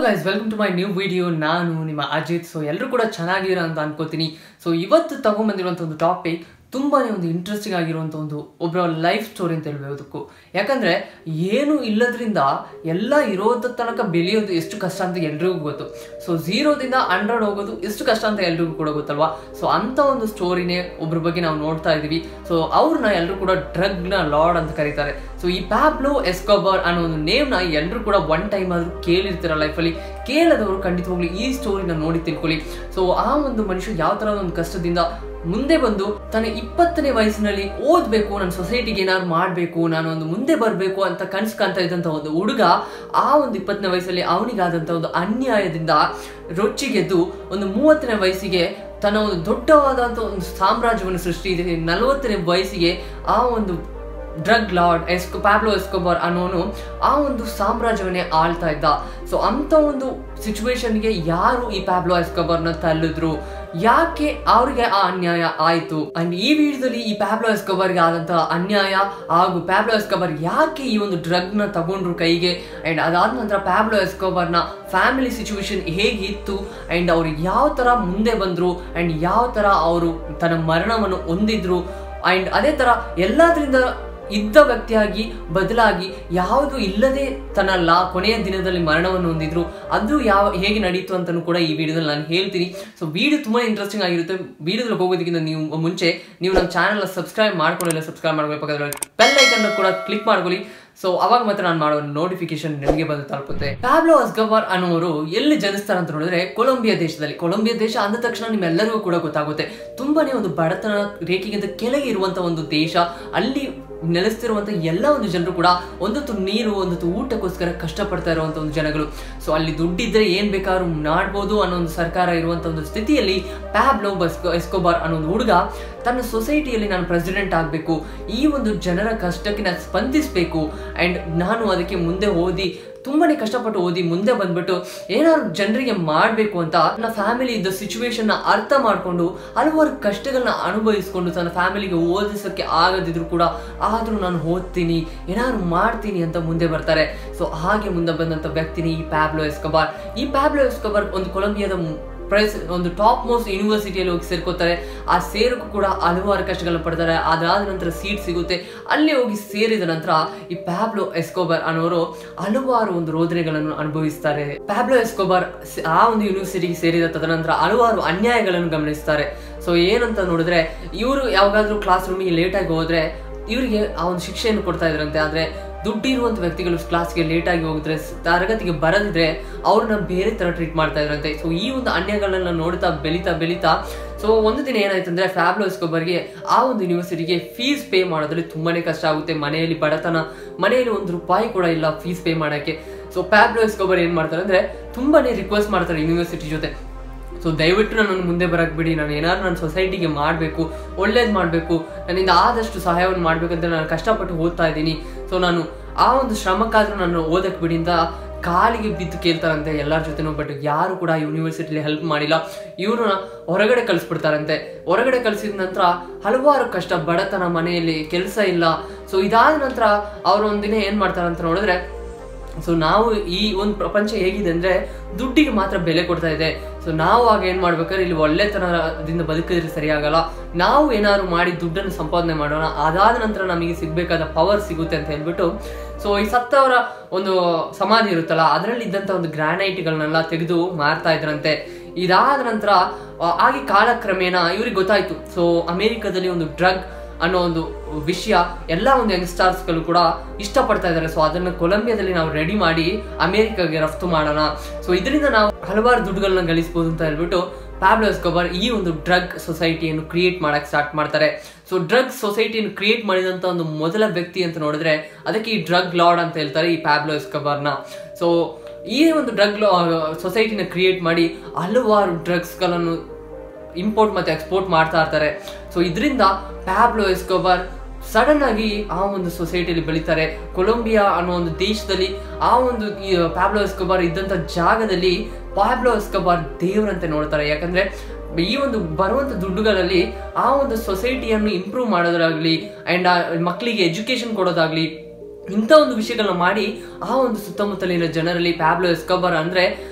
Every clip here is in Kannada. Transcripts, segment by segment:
guys welcome to my new video ನಾನು ನಿಮ್ಮ ಅಜಿತ್ ಸೊ ಎಲ್ಲರೂ ಕೂಡ ಚೆನ್ನಾಗಿರೋ ಅಂತ ಅನ್ಕೋತೀನಿ ಸೊ ಇವತ್ತು ತಗೊಂಬಂದಿರುವಂಥ ಒಂದು ಟಾಪಿಕ್ ತುಂಬಾನೇ ಒಂದು ಇಂಟ್ರೆಸ್ಟಿಂಗ್ ಆಗಿರುವಂಥ ಒಂದು ಒಬ್ಬರ ಲೈಫ್ ಸ್ಟೋರಿ ಅಂತ ಹೇಳ್ಬೋದಕ್ಕೂ ಯಾಕಂದ್ರೆ ಏನು ಇಲ್ಲದ್ರಿಂದ ಎಲ್ಲ ಇರೋದ ತನಕ ಬೆಳೆಯೋದು ಎಷ್ಟು ಕಷ್ಟ ಅಂತ ಎಲ್ರಿಗೂ ಗೊತ್ತು ಸೊ ಝೀರೋದಿಂದ ಹಂಡ್ರೆಡ್ ಹೋಗೋದು ಎಷ್ಟು ಕಷ್ಟ ಅಂತ ಎಲ್ರಿಗೂ ಕೂಡ ಗೊತ್ತಲ್ವಾ ಸೊ ಅಂತ ಒಂದು ಸ್ಟೋರಿನೇ ಒಬ್ರ ಬಗ್ಗೆ ನಾವು ನೋಡ್ತಾ ಇದೀವಿ ಸೊ ಅವ್ರನ್ನ ಎಲ್ಲರೂ ಕೂಡ ಡ್ರಗ್ನ ಲಾರ್ಡ್ ಅಂತ ಕರೀತಾರೆ ಸೊ ಈ ಪ್ಯಾಬ್ಲೋ ಎಸ್ಕೋಬರ್ ಅನ್ನೋ ಒಂದು ನೇಮ್ನ ಎಲ್ಲರೂ ಕೂಡ ಒನ್ ಟೈಮ್ ಆದ್ರೂ ಕೇಳಿರ್ತೀರ ಲೈಫಲ್ಲಿ ಕೇಳದವರು ಖಂಡಿತವಾಗ್ಲೂ ಈ ಸ್ಟೋರಿನ ನೋಡಿ ತಿಳ್ಕೊಳ್ಳಿ ಸೊ ಆ ಒಂದು ಮನುಷ್ಯ ಯಾವ ತರ ಒಂದು ಕಷ್ಟದಿಂದ ಮುಂದೆ ಬಂದು ತನ್ನ ಇಪ್ಪತ್ತನೇ ವಯಸ್ಸಿನಲ್ಲಿ ಓದ್ಬೇಕು ನನ್ನ ಸೊಸೈಟಿಗೆ ಏನಾದ್ರು ಮಾಡಬೇಕು ನಾನು ಒಂದು ಮುಂದೆ ಬರಬೇಕು ಅಂತ ಕನಸು ಕಾಣ್ತಾ ಇದ್ದಂಥ ಒಂದು ಹುಡುಗ ಆ ಒಂದು ಇಪ್ಪತ್ತನೇ ವಯಸ್ಸಲ್ಲಿ ಅವನಿಗಾದಂಥ ಒಂದು ಅನ್ಯಾಯದಿಂದ ರೊಚ್ಚಿಗೆದ್ದು ಒಂದು ಮೂವತ್ತನೇ ವಯಸ್ಸಿಗೆ ತನ್ನ ಒಂದು ದೊಡ್ಡವಾದಂಥ ಒಂದು ಸಾಮ್ರಾಜ್ಯವನ್ನು ಸೃಷ್ಟಿ ನಲವತ್ತನೇ ವಯಸ್ಸಿಗೆ ಆ ಒಂದು ಡ್ರಗ್ ಲಾರ್ಡ್ ಎಸ್ಕೋ ಪ್ಯಾಬ್ಲೋ ಎಸ್ಕೋಬಾರ್ ಅನ್ನೋನು ಆ ಒಂದು ಸಾಮ್ರಾಜ್ಯವನ್ನೇ ಆಳ್ತಾ ಇದ್ದ ಸೊ ಅಂತ ಒಂದು ಸಿಚುವೇಶನ್ಗೆ ಯಾರು ಈ ಪ್ಯಾಬ್ಲೋ ಎಸ್ಕೋಬಾರ್ನ ತಳ್ಳಿದ್ರು ಯಾಕೆ ಅವ್ರಿಗೆ ಆ ಅನ್ಯಾಯ ಆಯ್ತು ಅಂಡ್ ಈ ವಿಡಿಯೋದಲ್ಲಿ ಈ ಪ್ಯಾಬ್ಲೋ ಎಸ್ಕೋಬರ್ಗೆ ಆದಂತಹ ಅನ್ಯಾಯ ಹಾಗೂ ಪ್ಯಾಬ್ಲೋ ಎಸ್ಕೋಬರ್ ಯಾಕೆ ಈ ಒಂದು ಡ್ರಗ್ ನ ತಗೊಂಡ್ರು ಕೈಗೆ ಅಂಡ್ ಅದಾದ ನಂತರ ಪ್ಯಾಬ್ಲೋ ಎಸ್ಕೋಬರ್ನ ಫ್ಯಾಮಿಲಿ ಸಿಚುವೇಶನ್ ಹೇಗಿತ್ತು ಅಂಡ್ ಅವ್ರು ಯಾವ ತರ ಮುಂದೆ ಬಂದ್ರು ಅಂಡ್ ಯಾವ ತರ ಅವರು ತನ್ನ ಮರಣವನ್ನು ಹೊಂದಿದ್ರು ಅಂಡ್ ಅದೇ ತರ ಎಲ್ಲಾದ್ರಿಂದ ಇದ್ದ ವ್ಯಕ್ತಿಯಾಗಿ ಬದಲಾಗಿ ಯಾವುದು ಇಲ್ಲದೆ ತನ್ನ ಲಾ ಕೊನೆಯ ದಿನದಲ್ಲಿ ಮರಣವನ್ನು ಹೊಂದಿದ್ರು ಅದು ಯಾವ ಹೇಗೆ ನಡೀತು ಅಂತಲೂ ಕೂಡ ಈ ವಿಡಿಯೋದಲ್ಲಿ ನಾನು ಹೇಳ್ತೀನಿ ಸೊ ವಿಡಿಯೋ ತುಂಬಾ ಇಂಟ್ರೆಸ್ಟಿಂಗ್ ಆಗಿರುತ್ತೆ ವಿಡಿಯೋದಲ್ಲಿ ಹೋಗೋದಕ್ಕಿಂತ ನೀವು ಮುಂಚೆ ನೀವು ನಮ್ಮ ಚಾನಲ್ ಸಬ್ಸ್ಕ್ರೈಬ್ ಮಾಡ್ಕೊಳ್ಳಿಲ್ಲ ಸಬ್ಸ್ಕ್ರೈಬ್ ಮಾಡ್ಬೇಕಾದ್ರೆ ಬೆಲ್ ಐಕನ್ ಕೂಡ ಕ್ಲಿಕ್ ಮಾಡ್ಕೊಳ್ಳಿ ಸೊ ಅವಾಗ ಮಾತ್ರ ನಾನು ಮಾಡೋ ನೋಟಿಫಿಕೇಶನ್ ನಿಮಗೆ ಬಂದು ತಲುಪುತ್ತೆ ಪ್ಯಾಬ್ಲೋ ಅಸ್ಗವರ್ ಅನ್ನೋರು ಎಲ್ಲಿ ಜನಿಸ್ತಾರೆ ಅಂತ ನೋಡಿದ್ರೆ ಕೊಲಂಬಿಯಾ ದೇಶದಲ್ಲಿ ಕೊಲಂಬಿಯಾ ದೇಶ ಅಂದ ತಕ್ಷಣ ನಿಮ್ಮೆಲ್ಲರಿಗೂ ಕೂಡ ಗೊತ್ತಾಗುತ್ತೆ ತುಂಬಾನೇ ಒಂದು ಬಡತನ ರೇಖೆಗಿಂತ ಕೆಳಗೆ ಇರುವಂತ ಒಂದು ದೇಶ ಅಲ್ಲಿ ನೆಲೆಸ್ತಿರುವಂತ ಎಲ್ಲ ಒಂದು ಜನರು ಕೂಡ ಒಂದೊತ್ತು ನೀರು ಒಂದೊತ್ತು ಊಟಕ್ಕೋಸ್ಕರ ಕಷ್ಟಪಡ್ತಾ ಇರುವಂತ ಒಂದು ಜನಗಳು ಸೊ ಅಲ್ಲಿ ದುಡ್ಡಿದ್ರೆ ಏನ್ ಬೇಕಾದ್ರೂ ಮಾಡ್ಬೋದು ಅನ್ನೋ ಒಂದು ಸರ್ಕಾರ ಇರುವಂತ ಒಂದು ಸ್ಥಿತಿಯಲ್ಲಿ ಪ್ಯಾಬ್ಲೋ ಬಸ್ಕೋ ಎಸ್ಕೋಬಾರ್ ಅನ್ನೋ ಒಂದು ಹುಡುಗ ತನ್ನ ಸೊಸೈಟಿಯಲ್ಲಿ ನಾನು ಪ್ರೆಸಿಡೆಂಟ್ ಆಗಬೇಕು ಈ ಒಂದು ಜನರ ಕಷ್ಟಕ್ಕೆ ನಾನು ಸ್ಪಂದಿಸಬೇಕು ಅಂಡ್ ನಾನು ಅದಕ್ಕೆ ಮುಂದೆ ಓದಿ ತುಂಬಾನೇ ಕಷ್ಟಪಟ್ಟು ಓದಿ ಮುಂದೆ ಬಂದ್ಬಿಟ್ಟು ಏನಾದ್ರು ಜನರಿಗೆ ಮಾಡಬೇಕು ಅಂತ ನನ್ನ ಫ್ಯಾಮಿಲಿ ಇದ್ದ ಸಿಚುವೇಶನ್ ನ ಅರ್ಥ ಮಾಡ್ಕೊಂಡು ಹಲವಾರು ಕಷ್ಟಗಳನ್ನ ಅನುಭವಿಸ್ಕೊಂಡು ತನ್ನ ಫ್ಯಾಮಿಲಿಗೆ ಓದಿಸೋಕ್ಕೆ ಆಗದಿದ್ರು ಕೂಡ ಆದ್ರೂ ನಾನು ಓದ್ತೀನಿ ಏನಾದ್ರು ಮಾಡ್ತೀನಿ ಅಂತ ಮುಂದೆ ಬರ್ತಾರೆ ಸೊ ಹಾಗೆ ಮುಂದೆ ಬಂದಂತ ವ್ಯಕ್ತಿನಿ ಈ ಪ್ಯಾಬ್ಲೋ ಎಸ್ಕಬಾರ್ ಈ ಪ್ಯಾಬ್ಲೋ ಎಸ್ಕಬಾರ್ ಒಂದು ಕೊಲಂಬಿಯಾದ ಪ್ರೈಸ್ ಒಂದು ಟಾಪ್ ಮೋಸ್ಟ್ ಯೂನಿವರ್ಸಿಟಿಯಲ್ಲಿ ಹೋಗಿ ಸೇರ್ಕೋತಾರೆ ಆ ಸೇರಕ್ಕೂ ಕೂಡ ಹಲವಾರು ಕಷ್ಟಗಳನ್ನ ಪಡ್ತಾರೆ ಅದಾದ ನಂತರ ಸೀಟ್ ಸಿಗುತ್ತೆ ಅಲ್ಲಿ ಹೋಗಿ ಸೇರಿದ ನಂತರ ಈ ಪ್ಯಾಬ್ಲೋ ಎಸ್ಕೋಬರ್ ಅನ್ನೋರು ಹಲವಾರು ಒಂದು ರೋದನೆಗಳನ್ನು ಅನುಭವಿಸ್ತಾರೆ ಪ್ಯಾಬ್ಲೋ ಎಸ್ಕೋಬರ್ ಆ ಒಂದು ಯೂನಿವರ್ಸಿಟಿಗೆ ಸೇರಿದ ತದನಂತರ ಹಲವಾರು ಅನ್ಯಾಯಗಳನ್ನು ಗಮನಿಸ್ತಾರೆ ಸೊ ಏನಂತ ನೋಡಿದ್ರೆ ಇವರು ಯಾವಾಗಾದ್ರೂ ಕ್ಲಾಸ್ ರೂಮಿಗೆ ಲೇಟಾಗಿ ಹೋದ್ರೆ ಇವರಿಗೆ ಆ ಒಂದು ಶಿಕ್ಷೆಯನ್ನು ಕೊಡ್ತಾ ಇದ್ರಂತೆ ಆದ್ರೆ ದುಡ್ಡಿರುವಂತ ವ್ಯಕ್ತಿಗಳು ಕ್ಲಾಸ್ಗೆ ಲೇಟ್ ಆಗಿ ಹೋಗಿದ್ರೆ ತರಗತಿಗೆ ಬರದಿದ್ರೆ ಅವ್ರನ್ನ ಬೇರೆ ತರ ಟ್ರೀಟ್ ಮಾಡ್ತಾ ಇದ್ರಂತೆ ಸೊ ಈ ಒಂದು ಅನ್ಯಗಳನ್ನ ನೋಡ್ತಾ ಬೆಳಿತಾ ಬೆಳಿತಾ ಸೊ ಒಂದು ದಿನ ಏನಾಯ್ತು ಅಂದ್ರೆ ಫ್ಯಾಬ್ಲೋ ಎಸ್ಕೋಬರ್ಗೆ ಆ ಒಂದು ಯೂನಿವರ್ಸಿಟಿಗೆ ಫೀಸ್ ಪೇ ಮಾಡೋದ್ರಲ್ಲಿ ತುಂಬಾನೇ ಕಷ್ಟ ಆಗುತ್ತೆ ಮನೆಯಲ್ಲಿ ಬಡತನ ಮನೆಯಲ್ಲಿ ಒಂದು ರೂಪಾಯಿ ಕೂಡ ಇಲ್ಲ ಫೀಸ್ ಪೇ ಮಾಡೋಕ್ಕೆ ಸೊ ಪ್ಯಾಬ್ಲೋ ಎಸ್ಕೋಬರ್ ಏನ್ ಮಾಡ್ತಾರೆ ಅಂದ್ರೆ ತುಂಬಾನೇ ರಿಕ್ವೆಸ್ಟ್ ಮಾಡ್ತಾರೆ ಯೂನಿವರ್ಸಿಟಿ ಜೊತೆ ಸೊ ದಯವಿಟ್ಟು ನಾನು ಮುಂದೆ ಬರಕ್ ಬಿಡಿ ನಾನು ಏನಾದ್ರು ನನ್ನ ಸೊಸೈಟಿಗೆ ಮಾಡಬೇಕು ಒಳ್ಳೇದು ಮಾಡಬೇಕು ನನ್ನಿಂದ ಆದಷ್ಟು ಸಹಾಯವನ್ನು ಮಾಡ್ಬೇಕಂತ ನಾನು ಕಷ್ಟಪಟ್ಟು ಓದ್ತಾ ಇದ್ದೀನಿ ಸೊ ನಾನು ಆ ಒಂದು ಶ್ರಮಕ್ಕಾದ್ರೂ ನಾನು ಓದಕ್ ಬಿಡಿ ಅಂತ ಕಾಲಿಗೆ ಬಿದ್ದು ಕೇಳ್ತಾರಂತೆ ಎಲ್ಲರ ಜೊತೆನೂ ಬಟ್ ಯಾರು ಕೂಡ ಯೂನಿವರ್ಸಿಟಿಲಿ ಹೆಲ್ಪ್ ಮಾಡಿಲ್ಲ ಇವ್ರನ್ನ ಹೊರಗಡೆ ಕಳಿಸ್ಬಿಡ್ತಾರಂತೆ ಹೊರಗಡೆ ಕಳಿಸಿದ ನಂತರ ಹಲವಾರು ಕಷ್ಟ ಬಡತನ ಮನೆಯಲ್ಲಿ ಕೆಲಸ ಇಲ್ಲ ಸೊ ಇದಾದ ನಂತರ ಅವ್ರು ಒಂದಿನ ಏನ್ ಮಾಡ್ತಾರಂತ ನೋಡಿದ್ರೆ ಸೊ ನಾವು ಈ ಒಂದು ಪ್ರಪಂಚ ಹೇಗಿದೆ ಅಂದ್ರೆ ದುಡ್ಡಿಗೆ ಮಾತ್ರ ಬೆಲೆ ಕೊಡ್ತಾ ಇದೆ ಸೊ ನಾವು ಆಗ ಏನ್ ಮಾಡ್ಬೇಕಾದ್ರೆ ಇಲ್ಲಿ ಒಳ್ಳೆತನದಿಂದ ಬದುಕಿದ್ರೆ ಸರಿಯಾಗಲ್ಲ ನಾವು ಏನಾದ್ರು ಮಾಡಿ ದುಡ್ಡನ್ನು ಸಂಪಾದನೆ ಮಾಡೋಣ ಅದಾದ ನಂತರ ನಮಗೆ ಸಿಗ್ಬೇಕಾದ ಪವರ್ ಸಿಗುತ್ತೆ ಅಂತ ಹೇಳ್ಬಿಟ್ಟು ಸೊ ಈ ಸತ್ತವರ ಒಂದು ಸಮಾಧಿ ಇರುತ್ತಲ್ಲ ಅದರಲ್ಲಿ ಇದ್ದಂತ ಒಂದು ಗ್ರಾನೈಟ್ಗಳನ್ನೆಲ್ಲ ತೆಗೆದು ಮಾರ್ತಾ ಇದ್ರಂತೆ ಇದಾದ ನಂತರ ಹಾಗೆ ಕಾಲಕ್ರಮೇಣ ಇವ್ರಿಗೆ ಗೊತ್ತಾಯ್ತು ಸೊ ಅಮೆರಿಕದಲ್ಲಿ ಒಂದು ಡ್ರಗ್ ಅನ್ನೋ ಒಂದು ವಿಷಯ ಎಲ್ಲ ಒಂದು ಯಂಗ್ಸ್ಟರ್ಸ್ಗಳು ಕೂಡ ಇಷ್ಟಪಡ್ತಾ ಇದ್ದಾರೆ ಸೊ ಅದನ್ನ ಕೊಲಂಬಿಯಾದಲ್ಲಿ ನಾವು ರೆಡಿ ಮಾಡಿ ಅಮೆರಿಕಾಗೆ ರಫ್ತು ಮಾಡೋಣ ಸೊ ಇದರಿಂದ ನಾವು ಹಲವಾರು ದುಡ್ಡುಗಳನ್ನ ಗಳಿಸಬಹುದು ಅಂತ ಹೇಳ್ಬಿಟ್ಟು ಪ್ಯಾಬ್ಲೋ ಎಸ್ಕೋಬರ್ ಈ ಒಂದು ಡ್ರಗ್ ಸೊಸೈಟಿಯನ್ನು ಕ್ರಿಯೇಟ್ ಮಾಡಕ್ ಸ್ಟಾರ್ಟ್ ಮಾಡ್ತಾರೆ ಸೊ ಡ್ರಗ್ ಸೊಸೈಟಿಯನ್ನು ಕ್ರಿಯೇಟ್ ಮಾಡಿದಂತ ಒಂದು ಮೊದಲ ವ್ಯಕ್ತಿ ಅಂತ ನೋಡಿದ್ರೆ ಅದಕ್ಕೆ ಈ ಡ್ರಗ್ ಲಾರ್ಡ್ ಅಂತ ಹೇಳ್ತಾರೆ ಈ ಪ್ಯಾಬ್ಲೋ ಎಸ್ಕೋಬರ್ನ ಸೊ ಈ ಒಂದು ಡ್ರಗ್ ಸೊಸೈಟಿನ ಕ್ರಿಯೇಟ್ ಮಾಡಿ ಹಲವಾರು ಡ್ರಗ್ಸ್ಗಳನ್ನು ಇಂಪೋರ್ಟ್ ಮತ್ತೆ ಎಕ್ಸ್ಪೋರ್ಟ್ ಮಾಡ್ತಾ ಇರ್ತಾರೆ ಸೊ ಇದರಿಂದ ಪ್ಯಾಬ್ಲೋ ಎಸ್ಕೋಬರ್ ಸಡನ್ ಆಗಿ ಆ ಒಂದು ಸೊಸೈಟಿಯಲ್ಲಿ ಬೆಳೀತಾರೆ ಕೊಲಂಬಿಯಾ ಅನ್ನೋ ಒಂದು ದೇಶದಲ್ಲಿ ಆ ಒಂದು ಪ್ಯಾಬ್ಲೋ ಎಸ್ಕೋಬಾರ್ ಇದ್ದಂತ ಜಾಗದಲ್ಲಿ ಪ್ಯಾಬ್ಲೋ ಎಸ್ಕೋಬಾರ್ ದೇವರಂತೆ ನೋಡ್ತಾರೆ ಯಾಕಂದ್ರೆ ಈ ಒಂದು ಬರುವಂತ ದುಡ್ಡುಗಳಲ್ಲಿ ಆ ಒಂದು ಸೊಸೈಟಿಯನ್ನು ಇಂಪ್ರೂವ್ ಮಾಡೋದಾಗ್ಲಿ ಅಂಡ್ ಮಕ್ಕಳಿಗೆ ಎಜುಕೇಶನ್ ಕೊಡೋದಾಗ್ಲಿ ಇಂಥ ಒಂದು ವಿಷಯಗಳನ್ನ ಮಾಡಿ ಆ ಒಂದು ಸುತ್ತಮುತ್ತಲಿನ ಜನರಲ್ಲಿ ಪ್ಯಾಬ್ಲೋ ಎಸ್ಕೋಬಾರ್ ಅಂದ್ರೆ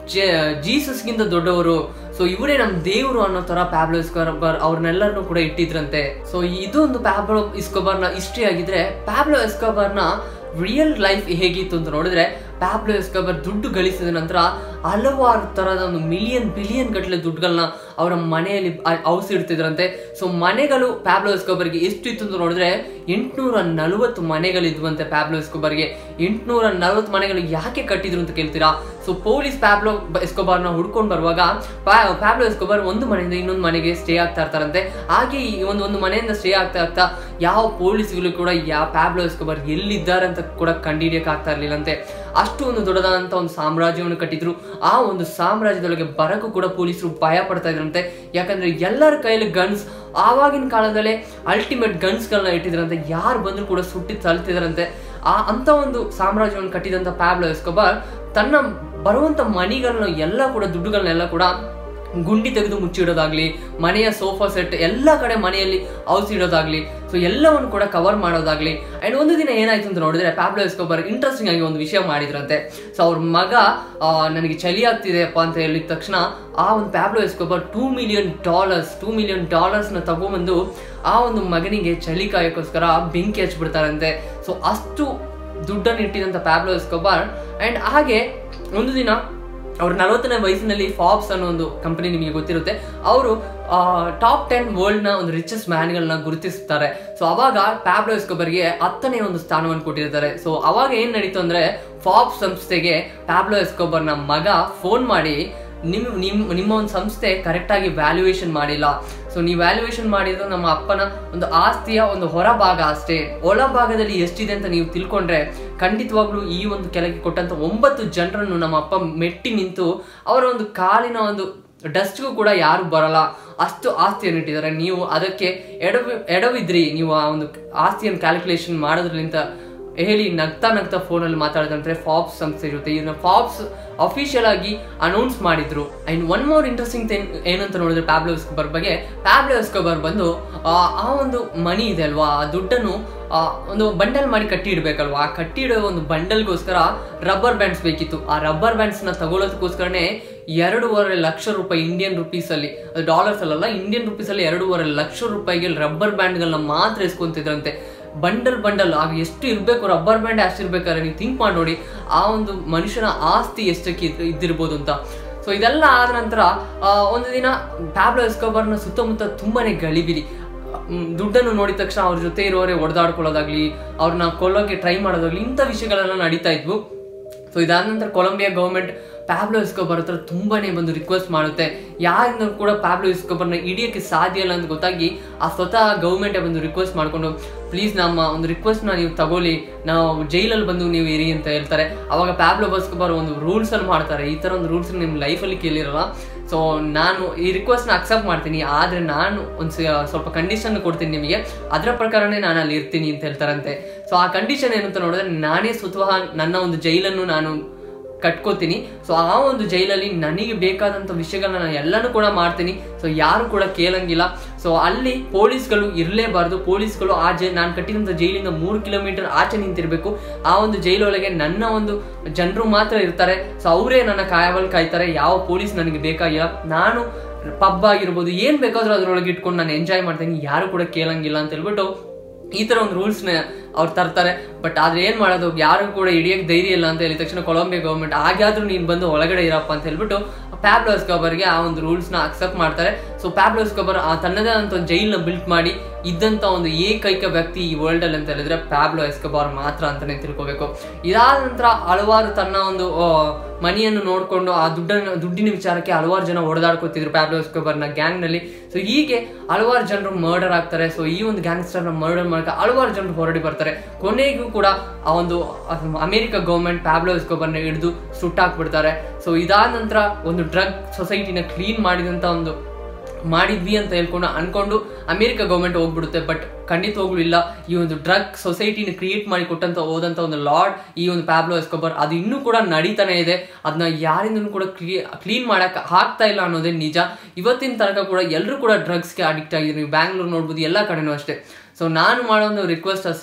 ಜೀಸಸ್ಗಿಂತ ದೊಡ್ಡವರು ಸೊ ಇವರೇ ನಮ್ಮ ದೇವರು ಅನ್ನೋ ತರ ಪ್ಯಾಬ್ಲೋ ಎಸ್ಕೋಬರ್ ಅವ್ರನ್ನೆಲ್ಲರನ್ನೂ ಕೂಡ ಇಟ್ಟಿದ್ರಂತೆ ಸೊ ಇದೊಂದು ಪ್ಯಾಬ್ಲೋ ಇಸ್ಕೋಬರ್ನ ಹಿಸ್ಟ್ರಿ ಆಗಿದ್ರೆ ಪ್ಯಾಬ್ಲೋ ಎಸ್ಕೋಬರ್ನ ರಿಯಲ್ ಲೈಫ್ ಹೇಗಿತ್ತು ಅಂತ ನೋಡಿದ್ರೆ ಪ್ಯಾಬ್ಲೋ ಎಸ್ಕೋಬರ್ ದುಡ್ಡು ಗಳಿಸಿದ ನಂತರ ಹಲವಾರು ತರದ ಒಂದು ಮಿಲಿಯನ್ ಬಿಲಿಯನ್ ಗಟ್ಟಲೆ ದುಡ್ಡುಗಳನ್ನ ಅವರ ಮನೆಯಲ್ಲಿ ಔಸಿಡ್ತಿದ್ರಂತೆ ಸೊ ಮನೆಗಳು ಪ್ಯಾಬ್ಲೋ ಎಸ್ಕೋಬರ್ಗೆ ಎಷ್ಟು ಇತ್ತು ಅಂತ ನೋಡಿದ್ರೆ ಎಂಟುನೂರ ನಲವತ್ತು ಮನೆಗಳಿದ್ವಂತೆ ಪ್ಯಾಬ್ಲೋ ಎಸ್ಕೋಬರ್ಗೆ ಎಂಟುನೂರ ನಲವತ್ತು ಮನೆಗಳು ಯಾಕೆ ಕಟ್ಟಿದ್ರು ಅಂತ ಕೇಳ್ತೀರಾ ಸೊ ಪೊಲೀಸ್ ಪ್ಯಾಬ್ಲೋ ಎಸ್ಕೋಬಾರ್ನ ಹುಡ್ಕೊಂಡು ಬರುವಾಗ ಪ್ಯಾಬ್ಲೋ ಎಸ್ಕೋಬಾರ್ ಒಂದು ಮನೆಯಿಂದ ಇನ್ನೊಂದು ಮನೆಗೆ ಸ್ಟೇ ಆಗ್ತಾ ಇರ್ತಾರಂತೆ ಹಾಗೆ ಈ ಒಂದು ಒಂದು ಮನೆಯಿಂದ ಸ್ಟೇ ಆಗ್ತಾ ಆಗ್ತಾ ಯಾವ ಪೊಲೀಸ್ಗಳು ಕೂಡ ಯಾವ ಪ್ಯಾಬ್ಲೋ ಎಸ್ಕೋಬಾರ್ ಎಲ್ಲಿದ್ದಾರೆ ಅಂತ ಕೂಡ ಕಂಡಿಡಿಯಕ್ಕೆ ಆಗ್ತಾ ಇರ್ಲಿಲ್ಲಂತೆ ಅಷ್ಟು ಒಂದು ದೊಡ್ಡದಾದಂತ ಒಂದು ಸಾಮ್ರಾಜ್ಯವನ್ನು ಕಟ್ಟಿದ್ರು ಆ ಒಂದು ಸಾಮ್ರಾಜ್ಯದೊಳಗೆ ಬರಕ್ಕೂ ಕೂಡ ಪೊಲೀಸರು ಭಯ ಪಡ್ತಾ ಇದ್ರಂತೆ ಯಾಕಂದ್ರೆ ಎಲ್ಲರ ಕೈಯಲ್ಲಿ ಗನ್ಸ್ ಆವಾಗಿನ ಕಾಲದಲ್ಲೇ ಅಲ್ಟಿಮೇಟ್ ಗನ್ಸ್ಗಳನ್ನ ಇಟ್ಟಿದ್ರಂತೆ ಯಾರು ಬಂದ್ರು ಕೂಡ ಸುಟ್ಟಿ ತಳ್ತಿದ್ರಂತೆ ಆ ಅಂತ ಒಂದು ಸಾಮ್ರಾಜ್ಯವನ್ನು ಕಟ್ಟಿದಂತ ಪ್ಯಾಬ್ಲೋ ಎಸ್ಕೋಬಾರ್ ತನ್ನ ಬರುವಂತ ಮನಿಗಳನ್ನ ಎಲ್ಲ ಕೂಡ ದುಡ್ಡುಗಳನ್ನೆಲ್ಲ ಕೂಡ ಗುಂಡಿ ತೆಗೆದು ಮುಚ್ಚಿಡೋದಾಗ್ಲಿ ಮನೆಯ ಸೋಫಾ ಸೆಟ್ ಎಲ್ಲ ಕಡೆ ಮನೆಯಲ್ಲಿ ಔಸ್ ಇಡೋದಾಗ್ಲಿ ಸೊ ಎಲ್ಲವನ್ನು ಕೂಡ ಕವರ್ ಮಾಡೋದಾಗ್ಲಿ ಅಂಡ್ ಒಂದು ದಿನ ಏನಾಯ್ತು ಅಂತ ನೋಡಿದ್ರೆ ಪ್ಯಾಬ್ಲೋ ಎಸ್ಕೋಬರ್ ಇಂಟ್ರೆಸ್ಟಿಂಗ್ ಆಗಿ ಒಂದು ವಿಷಯ ಮಾಡಿದ್ರಂತೆ ಸೊ ಅವ್ರ ಮಗ ಆ, ನನಗೆ ಚಳಿ ಆಗ್ತಿದೆಯಪ್ಪ ಅಂತ ಹೇಳಿದ ತಕ್ಷಣ ಆ ಒಂದು Pablo Escobar two million dollars two million ಡಾಲರ್ಸ್ನ ತಗೊಂಬಂದು ಆ ಒಂದು ಮಗನಿಗೆ ಚಳಿ ಕಾಯಕ್ಕೋಸ್ಕರ ಬೆಂಕಿ ಹಚ್ಬಿಡ್ತಾರಂತೆ ಸೊ ಅಷ್ಟು ದುಡ್ಡನ್ನು ಇಟ್ಟಿದಂತ ಪ್ಯಾಬ್ಲೋ ಎಸ್ಕೋಬಾರ್ ಅಂಡ್ ಹಾಗೆ ಒಂದು ದಿನ ಅವ್ರ ನಲವತ್ತನೇ ವಯಸ್ಸಿನಲ್ಲಿ ಫಾಬ್ಸ್ ಅನ್ನೋ ಒಂದು ಕಂಪನಿ ನಿಮಗೆ ಗೊತ್ತಿರುತ್ತೆ ಅವರು ಟಾಪ್ ಟೆನ್ ವರ್ಲ್ಡ್ ನ ಒಂದು ರಿಚೆಸ್ಟ್ ಮ್ಯಾನ್ಗಳನ್ನ ಗುರುತಿಸ್ತಾರೆ ಸೊ ಅವಾಗ ಪ್ಯಾಬ್ಲೋ ಎಸ್ಕೋಬರ್ಗೆ ಹತ್ತನೇ ಒಂದು ಸ್ಥಾನವನ್ನು ಕೊಟ್ಟಿರ್ತಾರೆ ಸೊ ಅವಾಗ ಏನ್ ನಡೀತು ಅಂದ್ರೆ ಫಾಬ್ಸ್ ಸಂಸ್ಥೆಗೆ ಪ್ಯಾಬ್ಲೋ ಎಸ್ಕೋಬರ್ನ ಮಗ ಫೋನ್ ಮಾಡಿ ನಿಮ್ ನಿಮ್ ನಿಮ್ಮ ಒಂದು ಸಂಸ್ಥೆ ಕರೆಕ್ಟಾಗಿ ವ್ಯಾಲ್ಯೂಯೇಷನ್ ಮಾಡಿಲ್ಲ ಸೊ ನೀವು ವ್ಯಾಲ್ಯೂಯೇಷನ್ ಮಾಡಿದ್ದು ನಮ್ಮ ಅಪ್ಪನ ಒಂದು ಆಸ್ತಿಯ ಒಂದು ಹೊರಭಾಗ ಅಷ್ಟೇ ಒಳಭಾಗದಲ್ಲಿ ಎಷ್ಟಿದೆ ಅಂತ ನೀವು ತಿಳ್ಕೊಂಡ್ರೆ ಖಂಡಿತವಾಗ್ಲೂ ಈ ಒಂದು ಕೆಳಗೆ ಕೊಟ್ಟಂತ ಒಂಬತ್ತು ಜನರನ್ನು ನಮ್ಮ ಅಪ್ಪ ಮೆಟ್ಟಿ ನಿಂತು ಅವರ ಒಂದು ಕಾಲಿನ ಒಂದು ಡಸ್ಟ್ಗೂ ಕೂಡ ಯಾರು ಬರಲ್ಲ ಅಷ್ಟು ಆಸ್ತಿಯನ್ನು ಇಟ್ಟಿದ್ದಾರೆ ನೀವು ಅದಕ್ಕೆ ಎಡವಿ ಎಡವಿದ್ರಿ ನೀವು ಆ ಒಂದು ಆಸ್ತಿಯನ್ನು ಕ್ಯಾಲ್ಕುಲೇಷನ್ ಮಾಡೋದ್ರಿಂದ ಹೇಳಿ ನಗ್ತಾ ನಗ್ತಾ ಫೋನಲ್ಲಿ ಮಾತಾಡಿದಂದ್ರೆ ಫಾಬ್ಸ್ ಸಂಸ್ಥೆ ಜೊತೆ ಇದನ್ನ ಫಾಬ್ಸ್ ಅಫಿಷಿಯಲ್ ಆಗಿ ಅನೌನ್ಸ್ ಮಾಡಿದ್ರು and one more interesting thing ಏನಂತ ನೋಡಿದ್ರೆ ಪ್ಯಾಬ್ಲೋ ಎಸ್ಕೋಬರ್ ಬಗ್ಗೆ ಪ್ಯಾಬ್ಲೋ ಎಸ್ಕೋಬರ್ ಬಂದು ಆ ಆ ಒಂದು ಮನಿ ಇದೆ ಅಲ್ವಾ ಆ ದುಡ್ಡನ್ನು ಆ ಒಂದು ಬಂಡಲ್ ಮಾಡಿ ಕಟ್ಟಿ ಇಡ್ಬೇಕಲ್ವಾ ಆ ಕಟ್ಟಿ ಇಡೋ ಒಂದು ಬಂಡಲ್ಗೋಸ್ಕರ ರಬ್ಬರ್ ಬ್ಯಾಂಡ್ಸ್ ಬೇಕಿತ್ತು ಆ ರಬ್ಬರ್ ಬ್ಯಾಂಡ್ಸ್ ನ ತಗೊಳ್ಳೋದಕ್ಕೋಸ್ಕರನೇ ಎರಡೂವರೆ ಲಕ್ಷ ರೂಪಾಯಿ ಇಂಡಿಯನ್ ರುಪೀಸ್ ಅಲ್ಲಿ ಅದು ಡಾಲರ್ಸ್ ಅಲ್ಲ ಇಂಡಿಯನ್ ರುಪೀಸ್ ಅಲ್ಲಿ ಎರಡೂವರೆ ಲಕ್ಷ ರೂಪಾಯಿಗೆ ರಬ್ಬರ್ ಬ್ಯಾಂಡ್ಗಳನ್ನ ಮಾತ್ರ ಇಸ್ಕೊಂತಿದ್ರಂತೆ ಬಂಡಲ್ ಬಂಡಲ್ ಆಗ ಎಷ್ಟು ಇರಬೇಕು ರಬ್ಬರ್ ಬ್ಯಾಂಡ್ ಅಷ್ಟು ಇರ್ಬೇಕಾದ್ರೆ ನೀವು ಥಿಂಕ್ ಮಾಡಿ ನೋಡಿ ಆ ಒಂದು ಮನುಷ್ಯನ ಆಸ್ತಿ ಎಷ್ಟಕ್ಕೆ ಇದ್- ಇದ್ದಿರ್ಬೋದು ಅಂತ ಸೊ ಇದೆಲ್ಲ ಆದ ನಂತರ ಆ, ಒಂದು ದಿನ ಪ್ಯಾಬ್ಲೋ ಎಸ್ಕೋಬರ್ನ ಸುತ್ತಮುತ್ತ ತುಂಬಾನೇ ಗಲಿಬಿಲಿ ಮ್, ದುಡ್ಡನ್ನು ನೋಡಿದ ತಕ್ಷಣ ಅವ್ರ ಜೊತೆ ಇರೋರೆ ಹೊಡೆದಾಡ್ಕೊಳ್ಳೋದಾಗ್ಲಿ ಅವ್ರನ್ನ ಕೊಲ್ಲೋಕೆ ಟ್ರೈ ಮಾಡೋದಾಗ್ಲಿ ಇಂಥ ವಿಷಯಗಳೆಲ್ಲ ನಡೀತಾ ಇದ್ವು ಸೊ ಇದಾದ ನಂತರ ಕೊಲಂಬಿಯಾ ಗೌರ್ಮೆಂಟ್ ಪ್ಯಾಬ್ಲೋ ಇಸ್ಕೋಬರ್ ಹತ್ರ ತುಂಬಾನೇ ಬಂದು ರಿಕ್ವೆಸ್ಟ್ ಮಾಡುತ್ತೆ ಯಾರಿಂದ ಕೂಡ ಪ್ಯಾಬ್ಲೋ ಇಸ್ಕೋಬರ್ನ ಹಿಡಿಯೋಕ್ಕೆ ಸಾಧ್ಯ ಇಲ್ಲ ಅಂತ ಗೊತ್ತಾಗಿ ಆ ಸ್ವತಃ ಗೌರ್ಮೆಂಟೇ ಬಂದು ರಿಕ್ವೆಸ್ಟ್ ಮಾಡ್ಕೊಂಡು ಪ್ಲೀಸ್ ನಮ್ಮ ಒಂದು ರಿಕ್ವೆಸ್ಟ್ನ ನೀವು ತಗೊಳ್ಳಿ ನಾವು ಜೈಲಲ್ಲಿ ಬಂದು ನೀವು ಇರಿ ಅಂತ ಹೇಳ್ತಾರೆ ಅವಾಗ ಪ್ಯಾಬ್ಲೋ ಬಸ್ಕೋಬರ್ ಒಂದು ರೂಲ್ಸ್ ಅನ್ನು ಮಾಡ್ತಾರೆ ಈ ತರ ಒಂದು ರೂಲ್ಸ್ ನಿಮ್ಮ ಲೈಫಲ್ಲಿ ಕೇಳಿರಲ್ಲ ಸೊ ನಾನು ಈ ರಿಕ್ವೆಸ್ಟ್ನ ಅಕ್ಸೆಪ್ಟ್ ಮಾಡ್ತೀನಿ ಆದರೆ ನಾನು ಒಂದು ಸ್ವಲ್ಪ ಕಂಡೀಷನ್ ಕೊಡ್ತೀನಿ ನಿಮಗೆ ಅದರ ಪ್ರಕಾರನೇ ನಾನು ಅಲ್ಲಿ ಇರ್ತೀನಿ ಅಂತ ಹೇಳ್ತಾರಂತೆ ಸೊ ಆ ಕಂಡೀಷನ್ ಏನಂತ ನೋಡಿದ್ರೆ ನಾನೇ ಸ್ವತಃ ನನ್ನ ಒಂದು ಜೈಲನ್ನು ನಾನು ಕಟ್ಕೋತೀನಿ ಸೊ ಆ ಒಂದು ಜೈಲಲ್ಲಿ ನನಗೆ ಬೇಕಾದಂಥ ವಿಷಯಗಳನ್ನ ನಾನು ಎಲ್ಲನೂ ಕೂಡ ಮಾಡ್ತೀನಿ ಸೊ ಯಾರು ಕೂಡ ಕೇಳಂಗಿಲ್ಲ ಸೊ ಅಲ್ಲಿ ಪೊಲೀಸ್ಗಳು ಇರಲೇಬಾರ್ದು ಪೊಲೀಸ್ಗಳು ಆ ಜೈ ನಾನು ಕಟ್ಟಿದಂಥ ಜೈಲಿಂದ ಮೂರು ಕಿಲೋಮೀಟರ್ ಆಚೆ ನಿಂತಿರಬೇಕು ಆ ಒಂದು ಜೈಲೊಳಗೆ ನನ್ನ ಒಂದು ಜನರು ಮಾತ್ರ ಇರ್ತಾರೆ ಸೊ ಅವರೇ ನನ್ನ ಕಾಯವಲ್ಲಿ ಕಾಯ್ತಾರೆ ಯಾವ ಪೊಲೀಸ್ ನನಗೆ ಬೇಕಾಗಿಲ್ಲ ನಾನು ಪಬ್ ಆಗಿರ್ಬೋದು ಏನ್ ಬೇಕಾದ್ರೂ ಅದ್ರೊಳಗೆ ಇಟ್ಕೊಂಡು ನಾನು ಎಂಜಾಯ್ ಮಾಡ್ತೀನಿ ಯಾರು ಕೂಡ ಕೇಳಂಗಿಲ್ಲ ಅಂತ ಹೇಳ್ಬಿಟ್ಟು ಈ ತರ ಒಂದು ರೂಲ್ಸ್ನ ಅವ್ರು ತರ್ತಾರೆ ಬಟ್ ಆದ್ರೆ ಏನ್ ಮಾಡೋದು ಯಾರು ಕೂಡ ಹಿಡಿಯಕ್ಕೆ ಧೈರ್ಯ ಇಲ್ಲ ಅಂತ ಹೇಳಿದ ತಕ್ಷಣ ಕೊಲಂಬಿಯಾ ಗೌರ್ಮೆಂಟ್ ಹಾಗಾದ್ರೂ ನೀನ್ ಬಂದು ಒಳಗಡೆ ಇರಪ್ಪ ಅಂತ ಹೇಳ್ಬಿಟ್ಟು ಪ್ಯಾಬ್ಲೋ ಎಸ್ಕೋಬರ್ಗೆ ಆ ಒಂದು ರೂಲ್ಸ್ನ ಅಕ್ಸೆಪ್ಟ್ ಮಾಡ್ತಾರೆ ಸೊ ಪ್ಯಾಬ್ಲೋ ಎಸ್ಕೋಬರ್ ಆ ತನ್ನದೇ ಆದಂತ ಒಂದು ಜೈಲ್ನ ಬಿಲ್ಟ್ ಮಾಡಿ ಇದ್ದಂತ ಒಂದು ಏಕೈಕ ವ್ಯಕ್ತಿ ಈ ವರ್ಲ್ಡ್ ಅಲ್ಲಿ ಅಂತ ಹೇಳಿದ್ರೆ ಪ್ಯಾಬ್ಲೋ ಎಸ್ಕೋಬಾರ್ ಮಾತ್ರ ಅಂತಾನೆ ತಿಳ್ಕೊಬೇಕು ಇದಾದ ನಂತರ ಹಲವಾರು ತನ್ನ ಒಂದು ಆ, ಮನಿಯನ್ನು ನೋಡ್ಕೊಂಡು ಆ ದುಡ್ಡನ್ನು ದುಡ್ಡಿನ ವಿಚಾರಕ್ಕೆ ಹಲವಾರು ಜನ ಹೊಡೆದಾಡ್ಕೋತಿದ್ರು ಪ್ಯಾಬ್ಲೋ ಎಸ್ಕೋಬರ್ನ ಗ್ಯಾಂಗ್ ನಲ್ಲಿ ಸೊ ಹೀಗೆ ಹಲವಾರು ಜನರು ಮರ್ಡರ್ ಆಗ್ತಾರೆ ಸೊ ಈ ಒಂದು ಗ್ಯಾಂಗ್ಸ್ಟರ್ನ ಮರ್ಡರ್ ಮಾಡಕ್ಕೆ ಹಲವಾರು ಜನರು ಹೊರಡಿ ಬರ್ತಾರೆ ಕೊನೆಗೂ ಕೂಡ ಆ ಒಂದು ಅಮೆರಿಕ ಗೌರ್ಮೆಂಟ್ ಪ್ಯಾಬ್ಲೋ ಎಸ್ಕೋಬರ್ನ ಹಿಡಿದು ಸುಟ್ಟಾಕ್ಬಿಡ್ತಾರೆ ಸೊ ಇದಾದ ನಂತರ ಒಂದು ಡ್ರಗ್ ಸೊಸೈಟಿನ ಕ್ಲೀನ್ ಮಾಡಿದಂತ ಒಂದು ಮಾಡಿದ್ವಿ ಅಂತ ಹೇಳ್ಕೊಂಡು ಅನ್ಕೊಂಡು ಅಮೆರಿಕ ಗೌರ್ಮೆಂಟ್ ಹೋಗ್ಬಿಡುತ್ತೆ ಬಟ್ ಖಂಡಿತವಾಗ್ಲೂ ಇಲ್ಲ ಈ ಒಂದು ಡ್ರಗ್ ಸೊಸೈಟಿನ ಕ್ರಿಯೇಟ್ ಮಾಡಿ ಕೊಟ್ಟಂತ ಹೋದಂತ ಒಂದು ಲಾರ್ಡ್ ಈ ಒಂದು ಪ್ಯಾಬ್ಲೋ ಎಸ್ಕೋಬರ್ ಅದು ಇನ್ನೂ ಕೂಡ ನಡೀತಾನೆ ಇದೆ ಅದನ್ನ ಯಾರಿಂದನೂ ಕೂಡ ಕ್ಲೀನ್ ಮಾಡಕ್ ಆಗ್ತಾ ಇಲ್ಲ ಅನ್ನೋದೇ ನಿಜ ಇವತ್ತಿನ ತನಕ ಕೂಡ ಎಲ್ಲರೂ ಕೂಡ ಡ್ರಗ್ಸ್ಗೆ ಅಡಿಕ್ಟ್ ಆಗಿದ್ರು ನೀವು ಬ್ಯಾಂಗ್ಳೂರ್ ನೋಡ್ಬೋದು ಎಲ್ಲ ಕಡೆನೂ ಅಷ್ಟೇ ಸೊ ನಾನು ಮಾಡೋ ಒಂದು ರಿಕ್ವೆಸ್ಟ್ ಅಷ್ಟೇ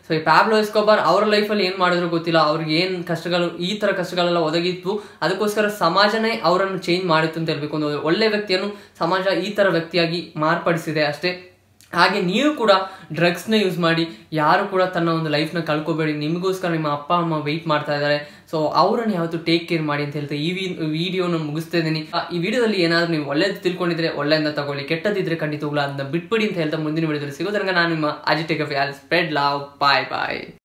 ಸೊ ಈ ಪ್ಯಾಬ್ಲೋ ಎಸ್ಕೋಬಾರ್ ಅವರ ಲೈಫಲ್ಲಿ ಏನು ಮಾಡಿದ್ರು ಗೊತ್ತಿಲ್ಲ ಅವ್ರಿಗೆ ಏನು ಕಷ್ಟಗಳು ಈ ಥರ ಕಷ್ಟಗಳೆಲ್ಲ ಒದಗಿತ್ತು ಅದಕ್ಕೋಸ್ಕರ ಸಮಾಜನೇ ಅವರನ್ನು ಚೇಂಜ್ ಮಾಡಿತ್ತು ಅಂತ ಹೇಳ್ಬೇಕು ಒಂದು ಒಳ್ಳೆ ವ್ಯಕ್ತಿಯನ್ನು ಸಮಾಜ ಈ ಥರ ವ್ಯಕ್ತಿಯಾಗಿ ಮಾರ್ಪಡಿಸಿದೆ ಅಷ್ಟೇ ಹಾಗೆ ನೀವು ಕೂಡ ಡ್ರಗ್ಸ್ನ ಯೂಸ್ ಮಾಡಿ ಯಾರು ಕೂಡ ತನ್ನ ಒಂದು ಲೈಫ್ನ ಕಳ್ಕೊಬೇಡಿ ನಿಮಗೋಸ್ಕರ ನಿಮ್ಮ ಅಪ್ಪ ಅಮ್ಮ ವೆಯ್ಟ್ ಮಾಡ್ತಾ ಇದ್ದಾರೆ ಸೊ ಅವರನ್ನು ಯಾವತ್ತು ಟೇಕ್ ಕೇರ್ ಮಾಡಿ ಅಂತ ಹೇಳ್ತಾ ಈ ವಿಡಿಯೋನ ಮುಗಿಸ್ತಾ ಇದ್ದೀನಿ ಆ, ಈ ವಿಡಿಯೋದಲ್ಲಿ ಏನಾದರೂ ನೀವು ಒಳ್ಳೇದು ತಿಳ್ಕೊಂಡಿದ್ರೆ ಒಳ್ಳೆಯಿಂದ ತಗೊಳ್ಳಿ ಕೆಟ್ಟದಿದ್ರೆ ಖಂಡಿತವಾಗ್ಲೂ ಅದನ್ನ ಬಿಟ್ಬಿಡಿ ಅಂತ ಹೇಳ್ತಾ ಮುಂದಿನ ವಿಡಿಯೋದಲ್ಲಿ ಸಿಗೋದ್ರಂಗ ನಾನು ನಿಮ್ಮ ಅಜಿಟೇಕ್ ಸ್ಪ್ರೆಡ್ ಲವ್ ಬಾಯ್ ಬಾಯ್